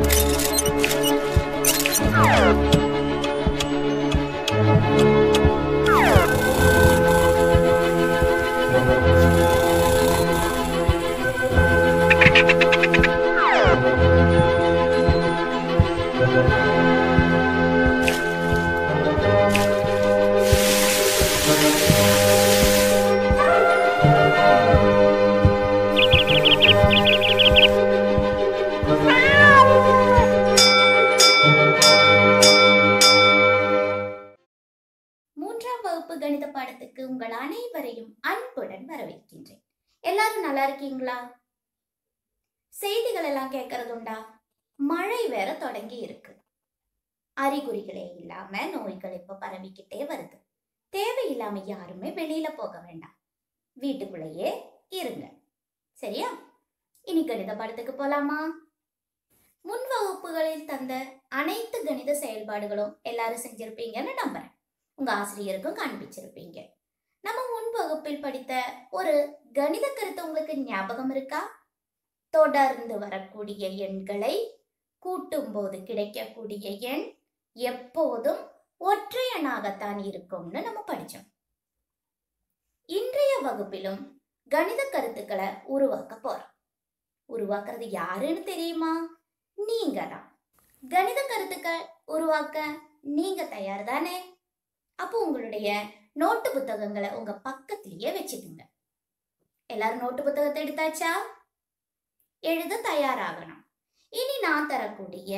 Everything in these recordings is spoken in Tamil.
மூன்றாம் வகுப்பு கணித பாடத்துக்கு உங்கள் அனைவரையும் அன்புடன் வரவேற்கின்றேன் எல்லாரும் நல்லா இருக்கீங்களா செய்திகள் எல்லாம் கேட்கறதுண்டா மழை வேற தொடங்கி இருக்கு அறிகுறிகளே இல்லாம நோய்கள் இப்ப பரவிக்கிட்டே வருது தேவையில்லாம யாருமே வெளியில போக வேண்டாம் வீட்டுக்குள்ளேயே இருங்க சரியா இனி கணித பாடத்துக்கு போலாமா முன் வகுப்புகளில் தந்த அனைத்து கணித செயல்பாடுகளும் எல்லாரும் செஞ்சிருப்பீங்கன்னு நம்புறேன் உங்க ஆசிரியருக்கும் காண்பிச்சிருப்பீங்க நம்ம முன் வகுப்பில் படித்த ஒரு கணித கருத்து உங்களுக்கு ஞாபகம் இருக்கா தொடர்ந்து வரக்கூடிய எண்களை கூட்டும் போது கிடைக்கக்கூடிய எண் எப்போதும் ஒற்றை எண்ணாகத்தான் இருக்கும்னு நம்ம படிச்சோம் இன்றைய வகுப்பிலும் கணித கருத்துக்களை உருவாக்க போறோம் உருவாக்குறது யாருன்னு தெரியுமா நீங்க தான் கணித கருத்துக்கள் உருவாக்க நீங்க தயார் தானே அப்போ உங்களுடைய நோட்டு புத்தகங்களை உங்க பக்கத்திலேயே வச்சுக்குங்க எல்லாரும் நோட்டு புத்தகத்தை எடுத்தாச்சா எழுத தயாராகணும் இனி நான் தரக்கூடிய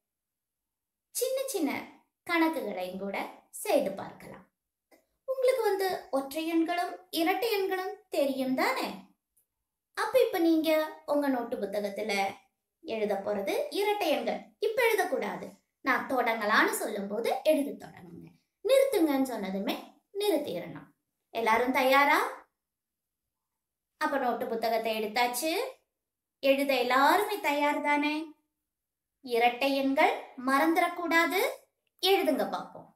சின்ன சின்ன கணக்குகளையும் கூட செய்து பார்க்கலாம் உங்களுக்கு வந்து ஒற்றை எண்களும் இரட்டை எண்களும் தெரியும் தானே அப்ப இப்ப நீங்க உங்க நோட்டு புத்தகத்துல எழுத போறது இரட்டை எண்கள் இப்ப எழுதக்கூடாது நான் தொடங்கலான்னு சொல்லும்போது எழுத தொடங்குங்க நிறுத்துங்கன்னு சொன்னதுமே நிறுத்திடணும் எல்லாரும் தயாரா அப்ப நோட்டு புத்தகத்தை எடுத்தாச்சு எழுத எல்லாருமே தயார் தானே இரட்டை எண்கள் மறந்துடக்கூடாது எழுதுங்க பார்ப்போம்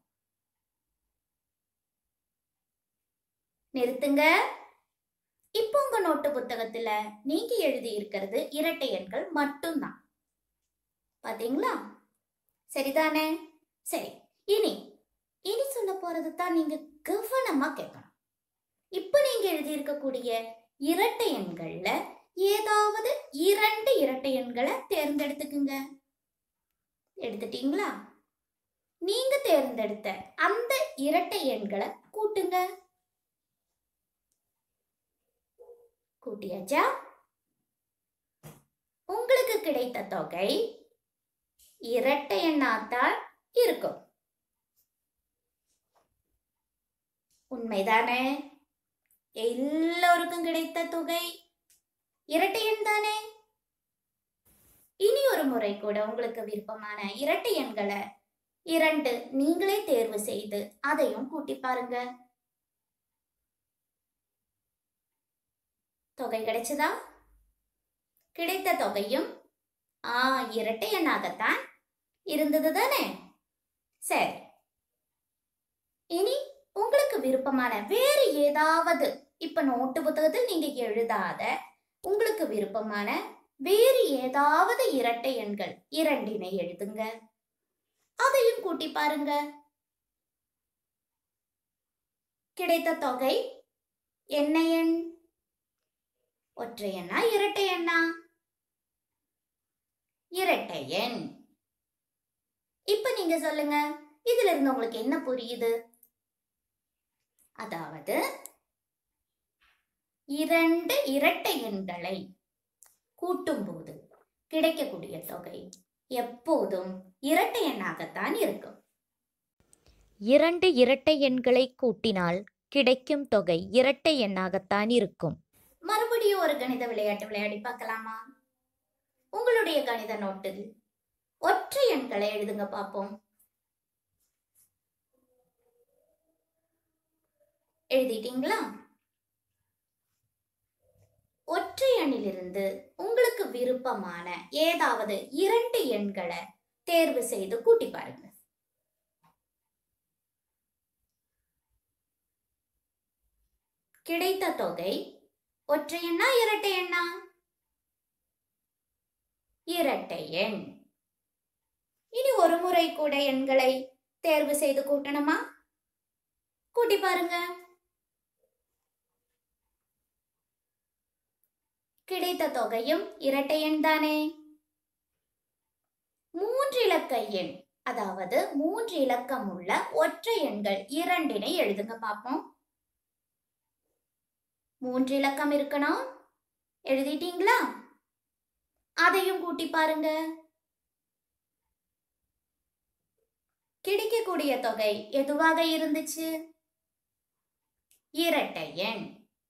நிறுத்துங்க இப்போ உங்க நோட்டு புத்தகத்துல நீங்க எழுதி இருக்கிறது இரட்டை எண்கள் மட்டும்தான் பாத்தீங்களா சரிதானே சரி இனி இனி சொல்ல போறது தான் நீங்க கவனமா கேட்கணும் இப்ப நீங்க எழுதி இருக்கக்கூடிய இரட்டை எண்கள்ல ஏதாவது இரண்டு இரட்டை எண்களை தேர்ந்தெடுத்துக்குங்க எடுத்துட்டீங்களா நீங்க தேர்ந்தெடுத்த அந்த இரட்டை எண்களை கூட்டுங்க கூட்டியாச்சா உங்களுக்கு கிடைத்த தொகை இரட்டை எண்ணாத்தான் இருக்கும் உண்மைதானே எல்லோருக்கும் கிடைத்த தொகை இரட்டை எண் தானே இனி ஒரு முறை கூட உங்களுக்கு விருப்பமான இரட்டை எண்களை இரண்டு நீங்களே தேர்வு செய்து அதையும் கூட்டி பாருங்க தொகை கிடைச்சதா கிடைத்த தொகையும் ஆ இரட்டை எண்ணாகத்தான் இருந்தது தானே சரி இனி உங்களுக்கு விருப்பமான வேறு ஏதாவது இப்ப நோட்டு புத்தகத்தில் நீங்க எழுதாத உங்களுக்கு விருப்பமான வேறு ஏதாவது இரட்டை எண்கள் இரண்டினை எழுதுங்க அதையும் கூட்டி பாருங்க கிடைத்த தொகை என்ன எண் ஒற்றை எண்ணா இரட்டை எண்ணா இரட்டை எண் இப்ப நீங்க சொல்லுங்க இதுல இருந்து உங்களுக்கு என்ன புரியுது அதாவது இரண்டு இரட்டை எண்களை கூட்டும்போது கிடைக்கக்கூடிய தொகை எப்போதும் இரட்டை எண்ணாகத்தான் இருக்கும் இரண்டு இரட்டை எண்களை கூட்டினால் கிடைக்கும் தொகை இரட்டை எண்ணாகத்தான் இருக்கும் மறுபடியும் ஒரு கணித விளையாட்டு விளையாடி பார்க்கலாமா உங்களுடைய கணித நோட்டில் ஒற்றை எண்களை எழுதுங்க பார்ப்போம் எழுதிட்டீங்களா ஒற்றை எண்ணிலிருந்து உங்களுக்கு விருப்பமான ஏதாவது இரண்டு எண்களை தேர்வு செய்து கூட்டி பாருங்க கிடைத்த தொகை ஒற்றை எண்ணா இரட்டை எண்ணா இரட்டை எண் இனி ஒரு முறை கூட எண்களை தேர்வு செய்து கூட்டணுமா கூட்டி பாருங்க கிடைத்த தொகையும் இரட்டை எண் தானே மூன்று இலக்க எண் அதாவது மூன்று இலக்கம் உள்ள ஒற்றை எண்கள் இரண்டினை எழுதுங்க பாப்போம் மூன்று இலக்கம் இருக்கணும் எழுதிட்டீங்களா அதையும் கூட்டி பாருங்க கிடைக்கக்கூடிய தொகை எதுவாக இருந்துச்சு இரட்டை எண்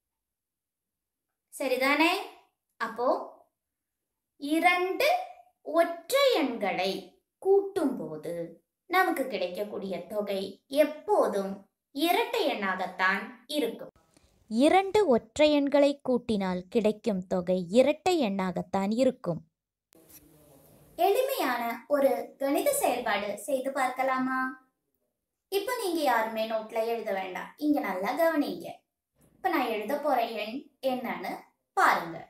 சரிதானே அப்போ இரண்டு ஒற்றை எண்களை கூட்டும் போது நமக்கு கிடைக்கக்கூடிய தொகை எப்போதும் இரட்டை எண்ணாகத்தான் இருக்கும் இரண்டு ஒற்றை எண்களை கூட்டினால் கிடைக்கும் தொகை இரட்டை எண்ணாகத்தான் இருக்கும் எளிமையான ஒரு கணித செயல்பாடு செய்து பார்க்கலாமா இப்ப நீங்க யாருமே நோட்ல எழுத வேண்டாம் இங்க நல்லா கவனிங்க இப்ப நான் எழுத போற எண் என்னன்னு பாருங்க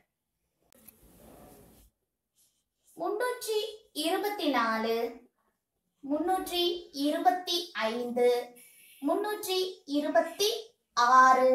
முன்னூற்றி இருபத்தி நாலு முன்னூற்றி இருபத்தி ஐந்து முன்னூற்றி இருபத்தி ஆறு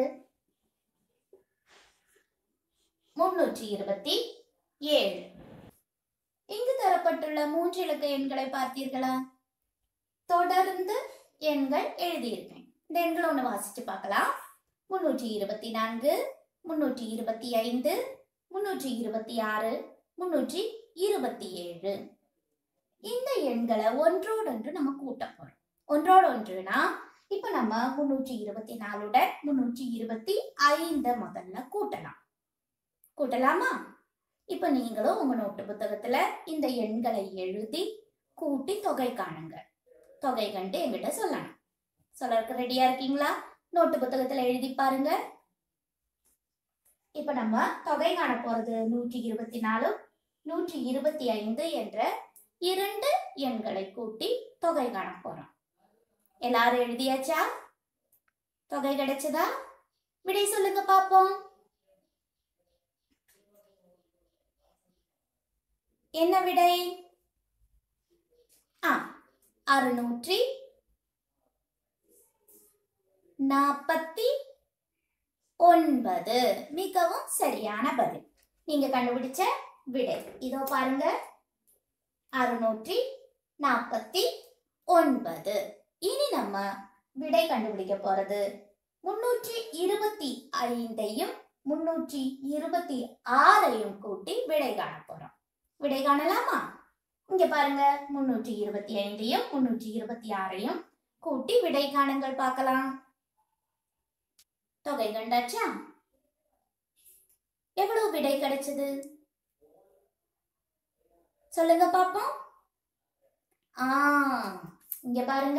முன்னூற்றி இருபத்தி ஏழு இங்கு தரப்பட்டுள்ள மூன்று இலக்க எண்களை பார்த்தீர்களா தொடர்ந்து எண்கள் எழுதியிருக்கேன் இந்த எண்களை ஒன்று வாசிச்சு பார்க்கலாம் முன்னூற்றி இருபத்தி நான்கு முன்னூற்றி இருபத்தி ஐந்து முன்னூற்றி இருபத்தி ஆறு முன்னூற்றி இருபத்தி ஏழு இந்த எண்களை ஒன்றோடொன்று நம்ம கூட்ட போறோம் ஒன்றோடு ஒன்றுனா இப்ப நம்ம முன்னூற்றி இருபத்தி நாலுடன் முன்னூற்றி இருபத்தி ஐந்து முதல்ல கூட்டலாம் கூட்டலாமா இப்ப நீங்களும் உங்க நோட்டு புத்தகத்துல இந்த எண்களை எழுதி கூட்டி தொகை காணுங்க தொகை கண்டு என்கிட்ட சொல்லணும் சொல்லறதுக்கு ரெடியா இருக்கீங்களா நோட்டு புத்தகத்துல எழுதி பாருங்க இப்ப நம்ம தொகை காண போறது நூற்றி இருபத்தி நாலு நூற்றி இருபத்தி ஐந்து என்ற இரண்டு எண்களை கூட்டி தொகை காண போறோம் எல்லாரும் எழுதியாச்சா தொகை கிடைச்சதா விடை சொல்லுங்க பாப்போம் என்ன விடை ஆ அறுநூற்றி நாற்பத்தி ஒன்பது மிகவும் சரியான பதில் நீங்க கண்டுபிடிச்ச விடை இதோ பாருங்க அறுநூற்றி நாற்பத்தி ஒன்பது இனி நம்ம விடை கண்டுபிடிக்க போறது முன்னூற்றி இருபத்தி ஐந்தையும் முன்னூற்றி இருபத்தி ஆறையும் கூட்டி விடை காண போறோம் விடை காணலாமா இங்க பாருங்க முன்னூற்றி இருபத்தி ஐந்தையும் முன்னூற்றி இருபத்தி ஆறையும் கூட்டி விடை காணுங்கள் பார்க்கலாம் தொகை கண்டாச்சா எவ்வளவு விடை கிடைச்சது சொல்லுங்க பாப்போம் ஆ இங்க பாருங்க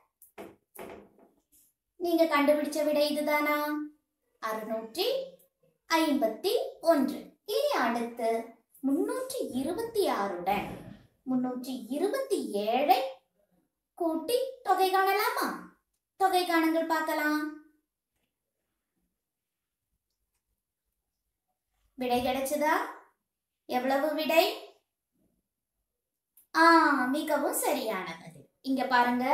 நீங்க கண்டுபிடிச்ச விடை இதுதானா அறுநூற்றி ஐம்பத்தி ஒன்று இனி அடுத்து முன்னூற்றி இருபத்தி ஆறுடன் முன்னூற்றி இருபத்தி ஏழை கூட்டி தொகை காணலாமா தொகை காணுங்கள் பார்க்கலாம் விடை கிடைச்சதா எவ்வளவு விடை ஆ மிகவும் சரியானது இங்க பாருங்க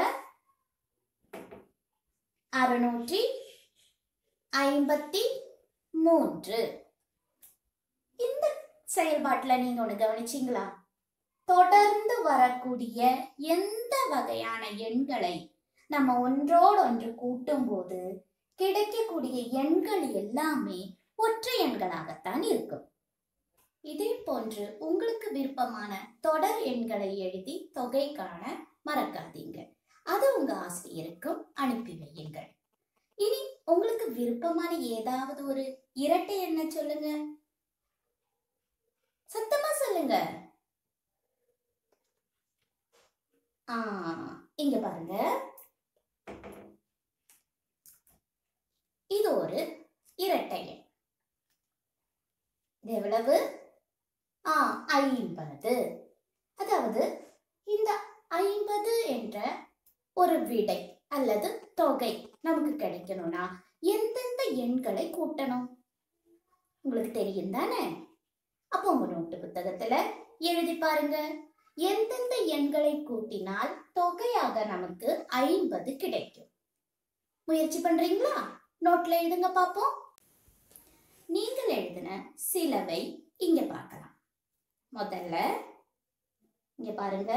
அறுநூற்றி ஐம்பத்தி மூன்று இந்த செயல்பாட்டுல நீங்க ஒண்ணு கவனிச்சீங்களா தொடர்ந்து வரக்கூடிய எந்த வகையான எண்களை நம்ம ஒன்றோடு ஒன்று கூட்டும் போது கிடைக்கக்கூடிய எண்கள் எல்லாமே ஒற்றை எண்களாகத்தான் இருக்கும் இதே போன்று உங்களுக்கு விருப்பமான தொடர் எண்களை எழுதி தொகை காண மறக்காதீங்க அது உங்க ஆசிரியருக்கும் அனுப்பி வையுங்கள் இனி உங்களுக்கு விருப்பமான ஏதாவது ஒரு இரட்டை எண்ணை சொல்லுங்க சத்தமா சொல்லுங்க ஆ இங்க பாருங்க இது ஒரு இரட்டை எண் இது எவ்வளவு ஆ ஐம்பது அதாவது இந்த ஐம்பது என்ற ஒரு விடை அல்லது தொகை நமக்கு கிடைக்கணும்னா எந்தெந்த எண்களை கூட்டணும் உங்களுக்கு தெரியும் தானே அப்போ உங்க நோட்டு புத்தகத்துல எழுதி பாருங்க எந்தெந்த எண்களை கூட்டினால் தொகையாக நமக்கு ஐம்பது கிடைக்கும் முயற்சி பண்றீங்களா நோட்ல எழுதுங்க பாப்போம் நீங்கள் எழுதின சிலவை இங்க பார்க்கலாம் முதல்ல இங்க பாருங்க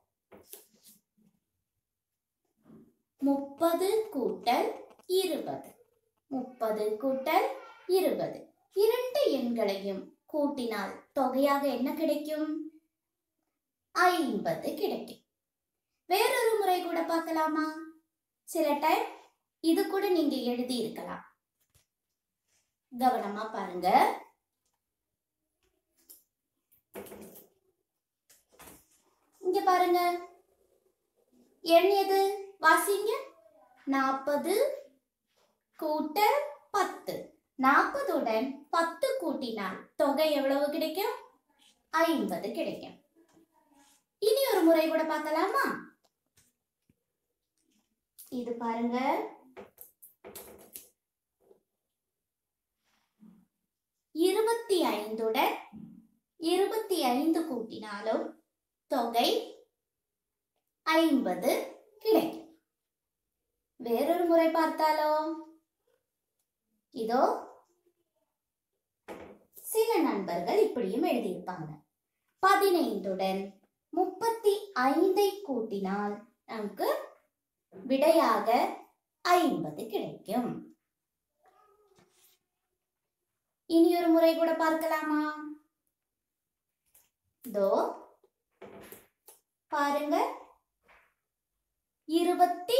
முப்பது கூட்டல் இருபது முப்பது கூட்டல் இருபது இரண்டு எண்களையும் கூட்டினால் தொகையாக என்ன கிடைக்கும் ஐம்பது கிடைக்கும் வேறொரு முறை கூட பார்க்கலாமா சில டைம் இது கூட நீங்க எழுதி இருக்கலாம் கவனமா பாருங்க இங்க பாருங்க எண் எது வாசிங்க நாற்பது கூட்டல் பத்து நாற்பதுடன் பத்து கூட்டினால் தொகை எவ்வளவு கிடைக்கும் ஐம்பது கிடைக்கும் இனி ஒரு முறை கூட பார்க்கலாமா இது பாருங்க இருபத்தி ஐந்துடன் இருபத்தி ஐந்து கூட்டினாலும் தொகை ஐம்பது கிடைக்கும் வேறொரு முறை பார்த்தாலோ இதோ சில நண்பர்கள் இப்படியும் எழுதியிருப்பாங்க பதினைந்துடன் முப்பத்தி ஐந்தை கூட்டினால் நமக்கு விடையாக ஐம்பது கிடைக்கும் இனி ஒரு முறை கூட பார்க்கலாமா இதோ பாருங்க இருபத்தி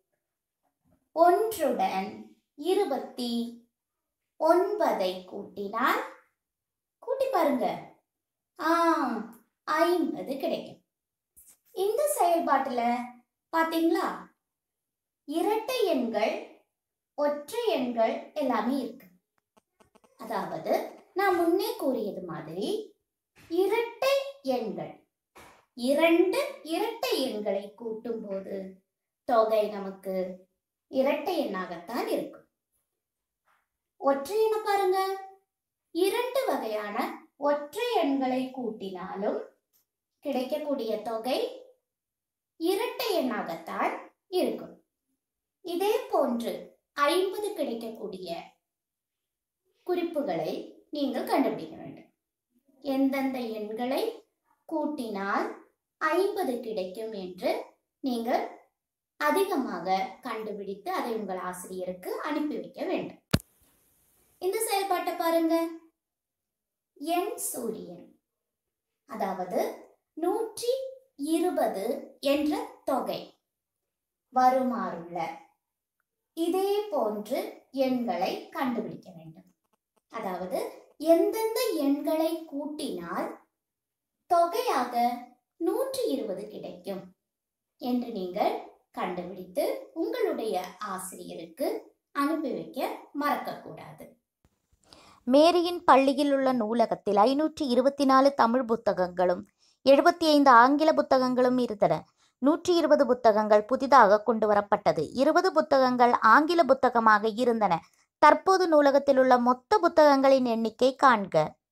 ஒன்றுடன் இருபத்தி ஒன்பதை கூட்டினால் கூட்டி பாருங்க ஆ ஐம்பது கிடைக்கும் இந்த செயல்பாட்டுல பாத்தீங்களா இரட்டை எண்கள் ஒற்றை எண்கள் எல்லாமே இருக்கு அதாவது நான் முன்னே கூறியது மாதிரி இரட்டை எண்கள் இரண்டு இரட்டை எண்களை கூட்டும் போது தொகை நமக்கு இரட்டை எண்ணாகத்தான் இருக்கும் ஒற்றை எண்ண பாருங்க இரண்டு வகையான ஒற்றை எண்களை கூட்டினாலும் கிடைக்கக்கூடிய தொகை இரட்டை எண்ணாகத்தான் இருக்கும் இதே போன்று ஐம்பது கிடைக்கக்கூடிய குறிப்புகளை நீங்கள் கண்டுபிடிக்க வேண்டும் எந்தெந்த எண்களை கூட்டினால் ஐம்பது கிடைக்கும் என்று நீங்கள் அதிகமாக கண்டுபிடித்து அதை உங்கள் ஆசிரியருக்கு அனுப்பி வைக்க வேண்டும் இந்த செயல்பாட்டை பாருங்க எண் சூரியன் அதாவது நூற்றி இருபது என்ற தொகை வருமாறுள்ள இதே போன்று எண்களை கண்டுபிடிக்க வேண்டும் அதாவது எந்தெந்த எண்களை கூட்டினால் தொகையாக நூற்றி இருபது கிடைக்கும் என்று நீங்கள் கண்டுபிடித்து உங்களுடைய ஆசிரியருக்கு அனுப்பி வைக்க மறக்கக்கூடாது மேரியின் பள்ளியில் உள்ள நூலகத்தில் ஐநூற்றி இருபத்தி நாலு தமிழ் புத்தகங்களும் எழுபத்தி ஐந்து ஆங்கில புத்தகங்களும் இருந்தன நூற்றி இருபது புத்தகங்கள் புதிதாக கொண்டு வரப்பட்டது இருபது புத்தகங்கள் ஆங்கில புத்தகமாக இருந்தன தற்போது நூலகத்தில் உள்ள மொத்த புத்தகங்களின் எண்ணிக்கை காண்க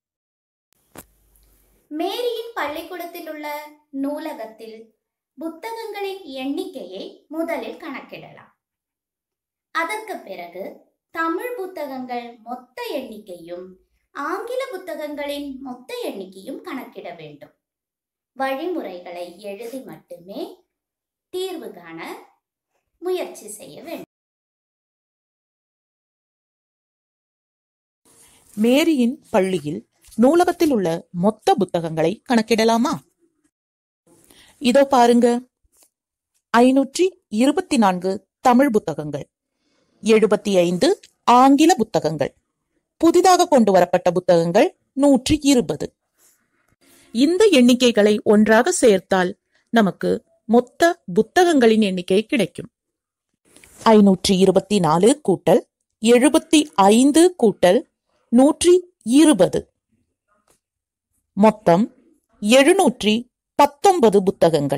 மேரியின் பள்ளிக்கூடத்தில் உள்ள நூலகத்தில் புத்தகங்களின் எண்ணிக்கையை முதலில் கணக்கிடலாம் அதற்கு பிறகு தமிழ் புத்தகங்கள் மொத்த எண்ணிக்கையும் ஆங்கில புத்தகங்களின் மொத்த எண்ணிக்கையும் கணக்கிட வேண்டும் வழிமுறைகளை எழுதி மட்டுமே தீர்வு காண முயற்சி செய்ய வேண்டும் மேரியின் பள்ளியில் நூலகத்தில் உள்ள மொத்த புத்தகங்களை கணக்கிடலாமா இதோ பாருங்க ஐநூற்றி இருபத்தி நான்கு தமிழ் புத்தகங்கள் எழுபத்தி ஐந்து ஆங்கில புத்தகங்கள் புதிதாக கொண்டு வரப்பட்ட புத்தகங்கள் நூற்றி இருபது இந்த எண்ணிக்கைகளை ஒன்றாக சேர்த்தால் நமக்கு மொத்த புத்தகங்களின் எண்ணிக்கை கிடைக்கும் ஐநூற்றி இருபத்தி நாலு கூட்டல் எழுபத்தி ஐந்து கூட்டல் நூற்றி இருபது மொத்தம் எழுநூற்றி பத்தொன்பது புத்தகங்கள்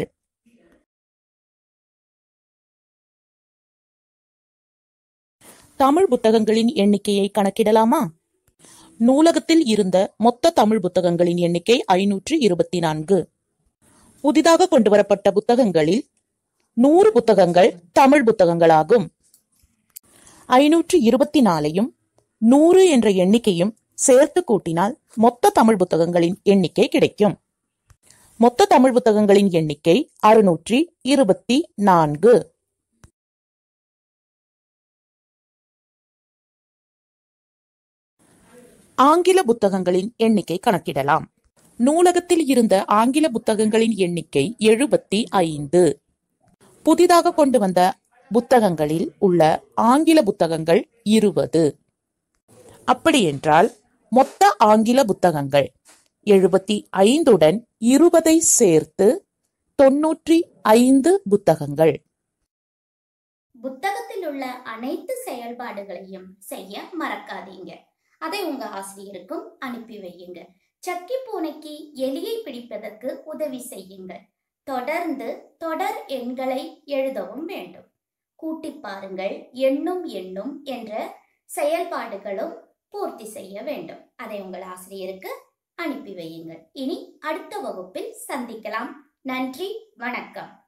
தமிழ் புத்தகங்களின் எண்ணிக்கையை கணக்கிடலாமா நூலகத்தில் இருந்த மொத்த தமிழ் புத்தகங்களின் எண்ணிக்கை ஐநூற்றி இருபத்தி நான்கு புதிதாக கொண்டு வரப்பட்ட புத்தகங்களில் நூறு புத்தகங்கள் தமிழ் புத்தகங்களாகும் ஐநூற்று இருபத்தி நாலையும் நூறு என்ற எண்ணிக்கையும் சேர்த்து கூட்டினால் மொத்த தமிழ் புத்தகங்களின் எண்ணிக்கை கிடைக்கும் மொத்த தமிழ் புத்தகங்களின் எண்ணிக்கை அறுநூற்றி இருபத்தி நான்கு ஆங்கில புத்தகங்களின் எண்ணிக்கை கணக்கிடலாம் நூலகத்தில் இருந்த ஆங்கில புத்தகங்களின் எண்ணிக்கை எழுபத்தி ஐந்து புதிதாக கொண்டு வந்த புத்தகங்களில் உள்ள ஆங்கில புத்தகங்கள் இருபது அப்படியென்றால் மொத்த ஆங்கில புத்தகங்கள் எழுபத்தி ஐந்துடன் இருபதை சேர்த்து தொன்னூற்றி ஐந்து புத்தகங்கள் புத்தகத்தில் உள்ள அனைத்து செயல்பாடுகளையும் செய்ய மறக்காதீங்க அதை உங்க ஆசிரியருக்கும் அனுப்பி வையுங்க சக்கி பூனைக்கு எலியை பிடிப்பதற்கு உதவி செய்யுங்கள் தொடர்ந்து தொடர் எண்களை எழுதவும் வேண்டும் கூட்டி பாருங்கள் எண்ணும் எண்ணும் என்ற செயல்பாடுகளும் பூர்த்தி செய்ய வேண்டும் அதை உங்கள் ஆசிரியருக்கு அனுப்பி வையுங்கள் இனி அடுத்த வகுப்பில் சந்திக்கலாம் நன்றி வணக்கம்